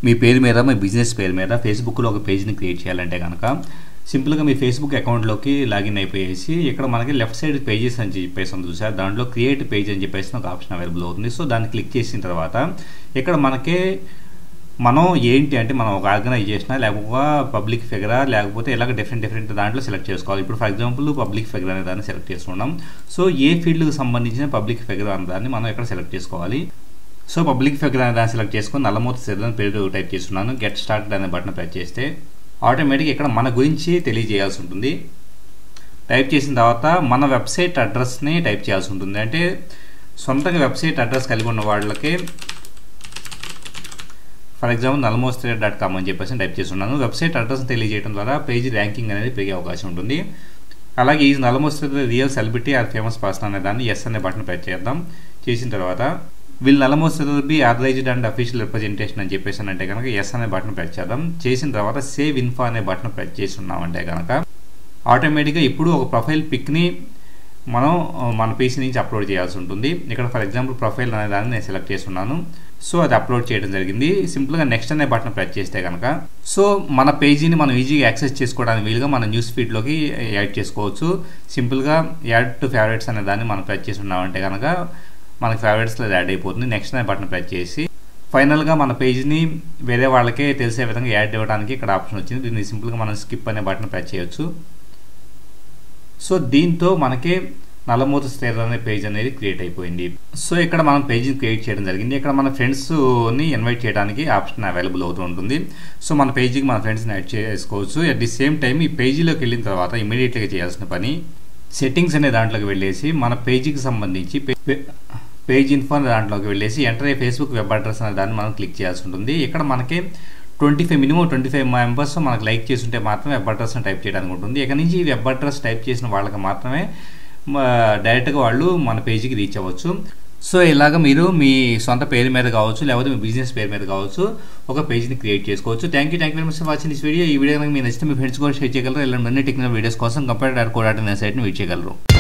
మీ పేరు మీద మీ బిజినెస్ పేరు మీద ఫేస్బుక్లో ఒక పేజ్ని క్రియేట్ చేయాలంటే కనుక సింపుల్గా మీ ఫేస్బుక్ అకౌంట్లోకి లాగిన్ అయిపోయేసి ఇక్కడ మనకి లెఫ్ట్ సైడ్ పేజెస్ అని చెప్పేసి ఉంది చూసారు దాంట్లో క్రియేట్ పేజ్ అని చెప్పేసి ఒక ఆప్షన్ అవైలబుల్ అవుతుంది సో దాన్ని క్లిక్ చేసిన తర్వాత ఇక్కడ మనకి మనం ఏంటి అంటే మనం ఒక ఆర్గనైజేషన్ లేకపోతే పబ్లిక్ ఫిగరా లేకపోతే ఇలాగ డిఫరెంట్ డిఫరెంట్ దాంట్లో సెలెక్ట్ చేసుకోవాలి ఇప్పుడు ఫర్ ఎగ్జాంపుల్ పబ్లిక్ ఫిగర్ అనే దాన్ని సెలెక్ట్ చేసుకున్నాం సో ఏ ఫీల్డ్కి సంబంధించిన పబ్లిక్ ఫిగర్ అనే దాన్ని మనం ఇక్కడ సెలెక్ట్ చేసుకోవాలి సో పబ్లిక్ ఫిగర్ అనే దాన్ని సెలెక్ట్ చేసుకొని నల్లమూర్తి సిద్ధం పేరు టైప్ చేస్తున్నాను గెట్ స్టార్ట్ అనే బటన్ ప్రెస్ చేస్తే ఆటోమేటిక్ ఇక్కడ మన గురించి తెలియజేయాల్సి ఉంటుంది టైప్ చేసిన తర్వాత మన వెబ్సైట్ అడ్రస్ని టైప్ చేయాల్సి ఉంటుంది అంటే సొంతంగా వెబ్సైట్ అడ్రస్ కలిగి ఉన్న వాళ్ళకి ఫర్ ఎగ్జాంపుల్ నల్మోస్త్రే డాట్ కామ్ అని చెప్పేసి టైప్ చేస్తున్నాను వెబ్సైట్ అడ్రస్ తెలియజేయడం ద్వారా పేజీ ర్యాంకింగ్ అనేది పెరిగే అవకాశం ఉంటుంది అలాగే ఈ నలమోస్త్రే real celebrity or famous person అనే దాన్ని ఎస్ అనే బటన్ ప్రెస్ చేద్దాం చేసిన తర్వాత వీళ్ళు నలమోస్త్రే be authorized and official representation అని చెప్పేసి అంటే కనుక ఎస్ అనే బటన్ ప్రెస్ చేద్దాం చేసిన తర్వాత సేవ్ ఇన్ఫో అనే బటన్ ప్రెస్ చేసి ఉన్నామంటే కనుక ఆటోమేటిక్గా ఇప్పుడు ఒక ప్రొఫైల్ పిక్ని మనం మన పీసీ నుంచి అప్లోడ్ చేయాల్సి ఉంటుంది ఇక్కడ ఫర్ ఎగ్జాంపుల్ ప్రొఫైల్ అనే దాన్ని నేను సెలెక్ట్ చేస్తున్నాను సో అది అప్లోడ్ చేయడం జరిగింది సింపుల్గా నెక్స్ట్ అనే బటన్ ప్రెస్ చేస్తే కనుక సో మన పేజీని మనం ఈజీగా యాక్సెస్ చేసుకోవడానికి వీలుగా మన న్యూస్ ఫీడ్లోకి యాడ్ చేసుకోవచ్చు సింపుల్గా యాడ్ టు ఫేవరెట్స్ అనే దాన్ని మనం ప్రెస్ చేసి ఉన్నామంటే కనుక మనకి ఫేవరెట్స్లో యాడ్ అయిపోతుంది నెక్స్ట్ అనే బటన్ ప్రెస్ చేసి ఫైనల్గా మన పేజ్ని వేరే వాళ్ళకే తెలిసే విధంగా యాడ్ ఇవ్వడానికి ఇక్కడ ఆప్షన్ వచ్చింది దీన్ని సింపుల్గా మనం స్కిప్ అనే బటన్ ప్రెస్ చేయొచ్చు సో దీంతో మనకి నల్లమూత స్టేర్ అనే పేజ్ అనేది క్రియేట్ అయిపోయింది సో ఇక్కడ మనం పేజ్ని క్రియేట్ చేయడం జరిగింది ఇక్కడ మన ఫ్రెండ్స్ని ఇన్వైట్ చేయడానికి ఆప్షన్ అవైలబుల్ అవుతూ ఉంటుంది సో మన పేజీకి మన ఫ్రెండ్స్ని యాడ్ చేసుకోవచ్చు అట్ ది సేమ్ టైం ఈ పేజీలోకి వెళ్ళిన తర్వాత ఇమీడియట్గా చేయాల్సిన పని సెట్టింగ్స్ అనే దాంట్లోకి వెళ్ళేసి మన పేజీకి సంబంధించి పేజ్ ఇన్ఫో అనే దాంట్లోకి వెళ్ళేసి ఎంటర్ అయ్యే ఫేస్బుక్ వెబ్ అడ్రస్ అనే దాన్ని మనం క్లిక్ చేయాల్సి ఉంటుంది ఇక్కడ మనకి twenty five minimum twenty five members మనకు లైక్ చేస్తుంటే మాత్రమే వెబ్ అడ్రస్ని టైప్ చేయడానికి ఉంటుంది ఇక నుంచి ఈ వెబ్ అడ్రస్ టైప్ చేసిన వాళ్ళకి మాత్రమే డైరెక్ట్గా వాళ్ళు మన పేజీకి రీచ్ అవ్వచ్చు సో ఇలాగ మీరు మీ సొంత పేరు మీద కావచ్చు లేకపోతే మీ బిజినెస్ పేరు మీద కావచ్చు ఒక పేజ్ని క్రియేట్ చేసుకోవచ్చు thank you thank you very much watching this video ఈ వీడియో కనుక మీరు నచ్చితే మీ ఫ్రెండ్స్ కూడా షేర్ చేయగలరు ఇలాంటి అన్ని టెక్నికల్ వీడియోస్ కోసం computer dot co dot in సైట్ని వీట్ చేయగలరు